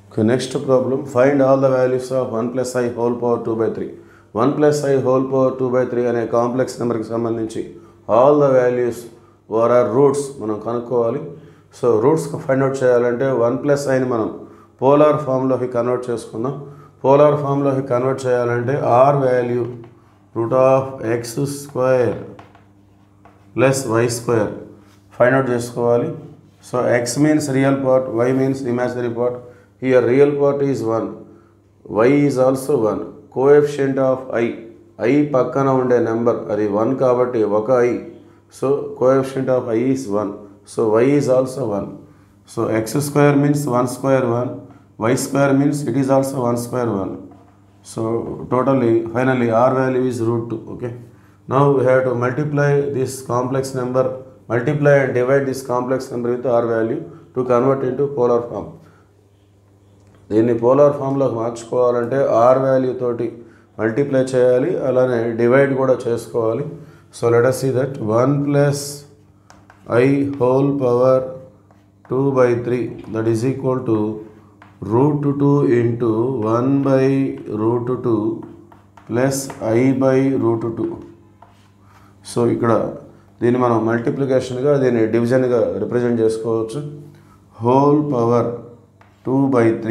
Okay, next problem. Find all the values of 1 plus i whole power 2 by 3. 1 plus i whole power 2 by 3 అనే complex నెంబర్కి సంబంధించి all the values or are roots మనం కనుక్కోవాలి so roots find out చేయాలంటే one plus ఐని మనం polar ఫామ్లోకి convert చేసుకుందాం పోలార్ ఫామ్లోకి కన్వర్ట్ చేయాలంటే R value root of x square plus y square find out చేసుకోవాలి so x means real part y means imaginary part here real part is one y is also one coefficient of i i పక్కన ఉండే number అది one కాబట్టి ఒక I so coefficient of i is one so y is also one so x square means one square one y square means it is also one square one So totally, finally, R value is root 2. Okay. Now we have to multiply this complex number, multiply and divide this complex number with R value to convert into polar form. దీన్ని polar ఫామ్లోకి మార్చుకోవాలంటే R value తోటి multiply చేయాలి అలానే divide కూడా చేసుకోవాలి so let us see that one plus i whole power two by three that is equal to root two into one by root two plus i by root two so ఇక్కడ దీన్ని మనం మల్టిప్లికేషన్గా దీన్ని డివిజన్గా represent చేసుకోవచ్చు whole power two by three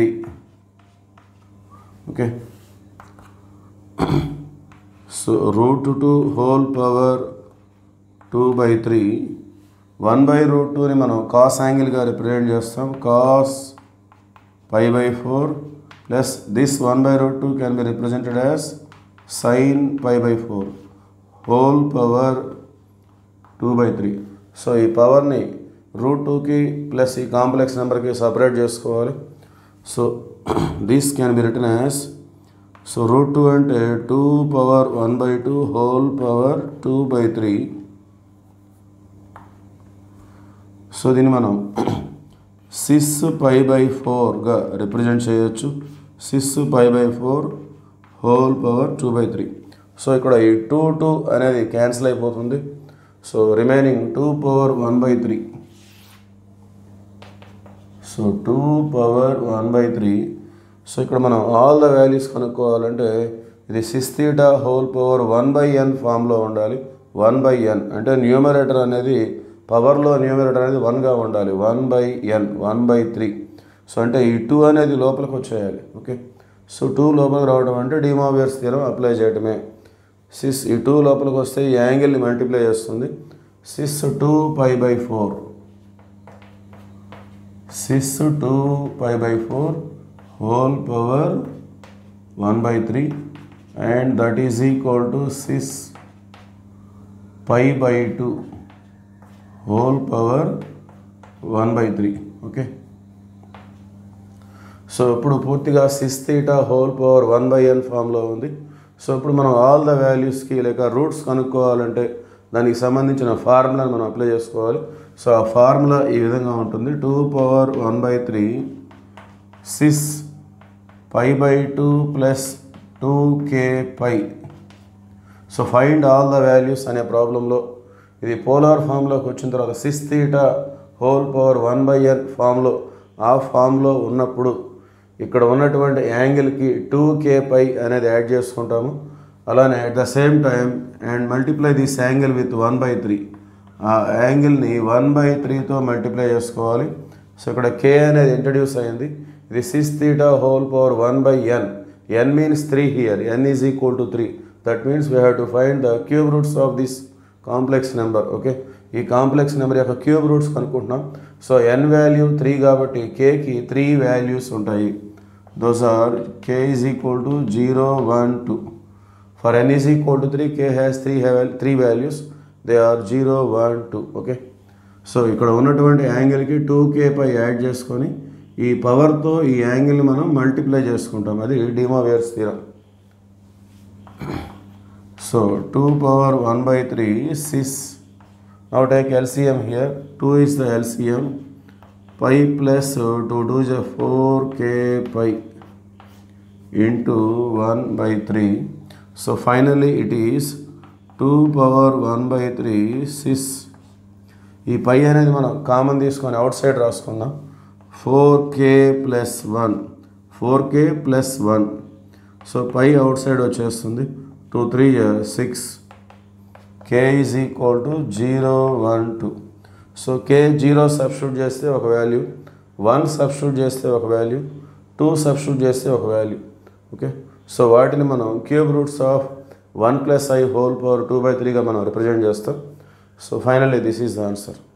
okay so root two whole power two by three one by route టూని మనం cos యాంగిల్గా రిప్రజెంట్ చేస్తాం cos pi by 4 plus this 1 by root 2 can be represented as sin pi by 4 whole power 2 by 3 so ఈ పవర్ని route టూకి plus ఈ complex నెంబర్కి separate చేసుకోవాలి so this can be written as so root two అంటే two power one by two whole power two by three so దీన్ని మనం cis pi by ఫోర్గా రిప్రజెంట్ చేయొచ్చు cis pi by four whole power two by three so ఇక్కడ ఈ two two అనేది cancel అయిపోతుంది so remaining two power one by three so two power one by three so ఇక్కడ మనం all the values కనుక్కోవాలంటే ఇది సిక్స్ theta whole power one by n ఫామ్లో ఉండాలి వన్ బై ఎన్ అంటే న్యూమరేటర్ అనేది పవర్లో న్యూమరేటర్ అనేది వన్గా ఉండాలి one by n one by three so అంటే ఈ టూ అనేది లోపలికి వచ్చేయాలి ఓకే సో టూ లోపలికి రావడం అంటే డిమోవియర్స్ థీరం అప్లై చేయడమే సిస్ ఈ టూ లోపలికి వస్తే ఈ యాంగిల్ని మల్టిప్లై చేస్తుంది cis two pi by four cis two pi by four whole power one by three and that is equal to cis pi by two whole power one by three okay so ఇప్పుడు పూర్తిగా సిక్స్ theta whole power one by n ఫామ్లో ఉంది so ఇప్పుడు మనం all the వాల్యూస్కి లేక roots కనుక్కోవాలంటే దానికి సంబంధించిన ఫార్ములాని మనం అప్లై చేసుకోవాలి సో ఆ ఫార్ములా ఈ విధంగా ఉంటుంది two power one by three cis pi by two plus two k pi so find all the values అనే ప్రాబ్లంలో ఇది పోలార్ ఫామ్లోకి వచ్చిన తర్వాత సిక్స్ theta whole power one by n ఫామ్లో ఆ ఫామ్లో ఉన్నప్పుడు ఇక్కడ ఉన్నటువంటి యాంగిల్కి టూ కే పై అనేది యాడ్ చేసుకుంటాము అలానే at the same time and multiply this angle with one by three ఆ యాంగిల్ని వన్ బై త్రీతో మల్టిప్లై చేసుకోవాలి సో ఇక్కడ కే అనేది ఇంట్రడ్యూస్ అయింది ఇది సిక్స్ theta whole power one by n n means three here n is equal to three that means we have to find the cube roots of this complex number okay ఈ complex number యొక్క cube roots కనుక్కుంటున్నాం so n value three కాబట్టి కేకి three values ఉంటాయి those are k is equal to zero one two for n is equal to three k has three three values they are zero one two okay so ఇక్కడ ఉన్నటువంటి యాంగిల్కి two k pi add చేసుకొని ఈ పవర్తో ఈ యాంగిల్ని మనం multiply చేసుకుంటాం అది de Moivre's theorem So 2 power 1 by 3 is 6. Now take LCM here. 2 is the LCM. Pi plus uh, 2 2 is a 4k pi into 1 by 3. So finally it is 2 power 1 by 3 6. ఈ పై అనేది మనం common తీసుకొని అవుట్ సైడ్ రాసుకుందాం four k plus one four k plus one so pi outside వచ్చేస్తుంది two three six k is equal to zero one two so k zero substitute చేస్తే ఒక value one substitute చేస్తే ఒక value two substitute చేస్తే ఒక value okay so వాటిని మనం cube roots of one plus i whole power two by త్రీగా మనం రిప్రజెంట్ చేస్తాం so finally this is the answer